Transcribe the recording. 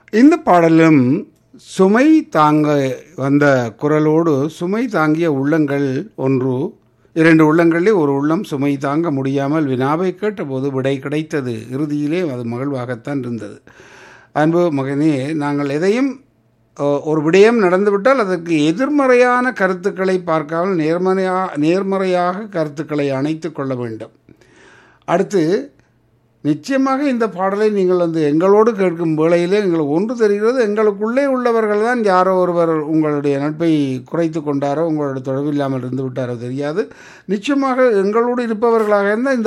இந்த பாடலும் சுமை தாங்க வந்த குரலோடு சுமை தாங்கிய உள்ளங்கள் ஒன்று இரண்டு உள்ளங்களிலே ஒரு உள்ளம் சுமை தாங்க முடியாமல் வினாவை கேட்டபோது விடை கிடைத்தது இறுதியிலே அது மகிழ்வாகத்தான் இருந்தது அன்பு மகனே நாங்கள் எதையும் அஹ், ஒரு விடயம் நடந்துவிட்டால் அதற்கு எதிர்மறையான கருத்துக்களை பார்க்காமல் நேர்மறையா நேர்மறையாக கருத்துக்களை அணைத்து கொள்ள வேண்டும் அடுத்து நிச்சயமாக இந்த பாடலை நீங்கள் வந்து எங்களோடு கேட்கும் வேளையிலே எங்களுக்கு ஒன்று தெரிகிறது எங்களுக்குள்ளே உள்ளவர்கள் தான் யாரோ ஒருவர் உங்களுடைய நட்பை குறைத்து கொண்டாரோ உங்களோட தொடர்பு இல்லாமல் இருந்து விட்டாரோ தெரியாது நிச்சயமாக எங்களோடு இருப்பவர்களாக இருந்தால் இந்த